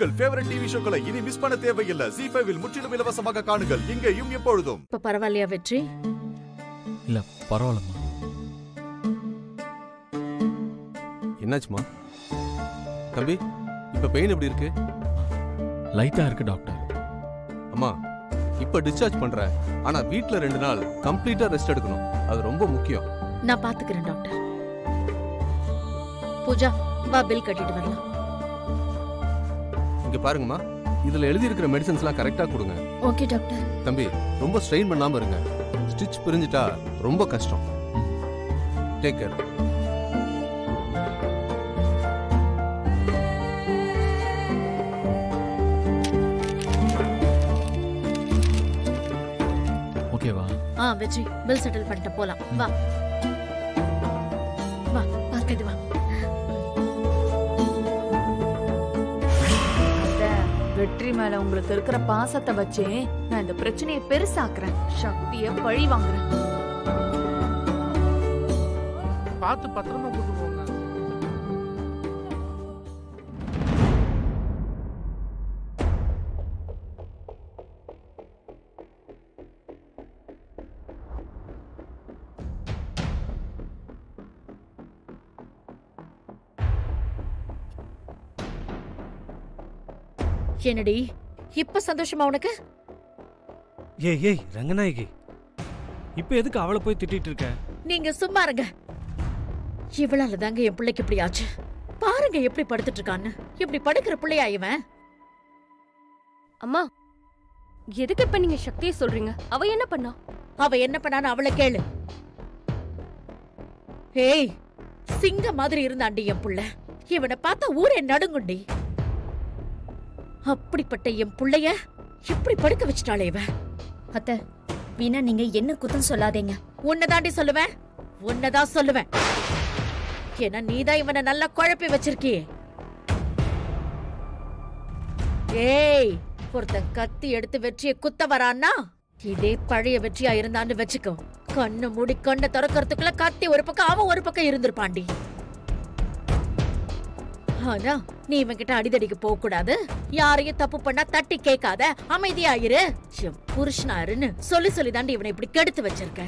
உங்கள் favourite TV ஷோக்களை இனி miss பண்ண தேவையில்லை ஜி ஃபைவில் முற்றிலும் இலவசமாக காணுங்கள் இங்கேயும் எப்பொழுதும் இப்ப பரவாயில்லையா வெற்றி இல்ல பரவாயில்லம்மா என்னாச்சுமா தம்பி இப்ப பெயின் எப்படி இருக்கு லைட்டா இருக்கு டாக்டர் அம்மா இப்ப டிஸ்சார்ஜ் பண்ற ஆனா வீட்ல ரெண்டு நாள் கம்ப்ளீட்டா ரெஸ்ட் எடுக்கணும் அது ரொம்ப முக்கியம் நான் பாத்துக்கிறேன் டாக்டர் பூஜா வா பில் கட்டிட்டு வரலாம் இங்க பாருங்கம்மா இதுல எழுதி இருக்கிற மெடிசன்ஸ்லாம் கரெக்டா கொடுங்க ஓகே டாக்டர் தம்பி ரொம்ப ஸ்ட்ரெயின் பண்ணாம இருங்க ஸ்டிச் பிரிஞ்சிட்டா ரொம்ப கஷ்டம் டேக் கேர் ஓகேவா ஆ வெற்றி பில் செட்டில் பண்ணிட்டு போலாம் வா வா பார்க்கது வா அத்தை, வெற்றி மேல உங்களுக்கு இருக்கிற பாசத்தை வச்சே நான் இந்த பிரச்சனையை பெருசாக்குறேன் சக்திய பழி வாங்குறேன் பார்த்து பத்திரமா கூட்டு போங்க என்னடி இப்ப சந்தோஷமா உனக்கு ஏய் ஏய் ரங்கநாயகி இப்ப எதுக்கு அவளை போய் திட்டிட்டு இருக்க நீங்க சும்மா இருங்க இவளால தாங்க என் பிள்ளைக்கு இப்படி ஆச்சு பாருங்க எப்படி படுத்துட்டு இருக்கான்னு இப்படி படுக்கிற பிள்ளையா இவன் அம்மா எதுக்கு இப்ப நீங்க சக்தியை சொல்றீங்க அவ என்ன பண்ணா அவ என்ன பண்ணான்னு அவளை கேளு ஏய் சிங்க மாதிரி இருந்தாண்டி என் புள்ள இவனை பார்த்தா ஊரே நடுங்குண்டி அப்படிப்பட்ட என் புள்ளைய இப்படி படுக்க வச்சுட்டாளே இவ அத்த வீணா நீங்க என்ன குத்தம் சொல்லாதீங்க உன்னதாண்டி சொல்லுவேன் உன்னதான் சொல்லுவேன் ஏன்னா நீதான் இவனை நல்லா குழப்பி வச்சிருக்கியே ஏய் ஒருத்தன் கத்தி எடுத்து வெற்றியை குத்த வரான்னா இதே பழைய வெற்றியா இருந்தான்னு வச்சுக்கோ கண்ணு மூடி கண்ணை திறக்கறதுக்குள்ள கத்தி ஒரு பக்கம் அவன் ஒரு பக்கம் இருந்திருப்பாண்டி ஆனா நீ இவன்கிட்ட அடிதடிக்கு போக கூடாது யாரையும் தப்பு பண்ணா தட்டி கேட்காத அமைதியா இரு என் புருஷனாருன்னு சொல்லி சொல்லி தாண்டி இவனை இப்படி கெடுத்து வச்சிருக்க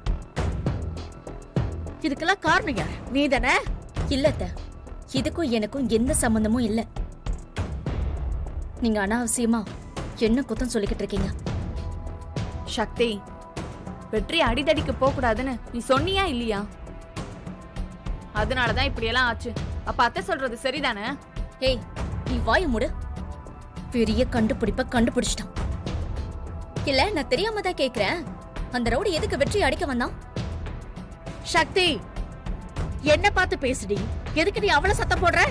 இதுக்கெல்லாம் காரணம் யார் நீ தானே இல்ல அத்த இதுக்கும் எனக்கும் எந்த சம்பந்தமும் இல்ல நீங்க அனாவசியமா என்ன குத்தம் சொல்லிக்கிட்டு இருக்கீங்க சக்தி வெற்றி அடிதடிக்கு போக கூடாதுன்னு நீ சொன்னியா இல்லையா அதனாலதான் இப்படி எல்லாம் ஆச்சு அப்ப அத்தை சொல்றது சரிதானே ஏய் நீ வாய மூடு பெரிய கண்டுபிடிப்ப கண்டுபிடிச்சிட்டான் இல்ல நான் தெரியாம தான் கேக்குறேன் அந்த ரவுடி எதுக்கு வெற்றி அடிக்க வந்தான் சக்தி என்ன பார்த்து பேசுடி எதுக்கு நீ அவ்வளவு சத்தம் போடுற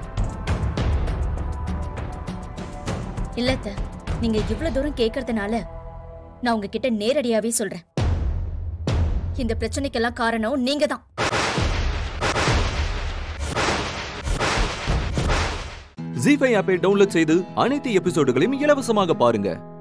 இல்ல அத்த நீங்க இவ்வளவு தூரம் கேக்குறதுனால நான் உங்ககிட்ட நேரடியாவே சொல்றேன் இந்த பிரச்சனைக்கெல்லாம் காரணம் நீங்க தான் ஜி ஃபைவ் ஆப்பை டவுன்லோட் செய்து அனைத்து எபிசோடுகளையும் இலவசமாக பாருங்க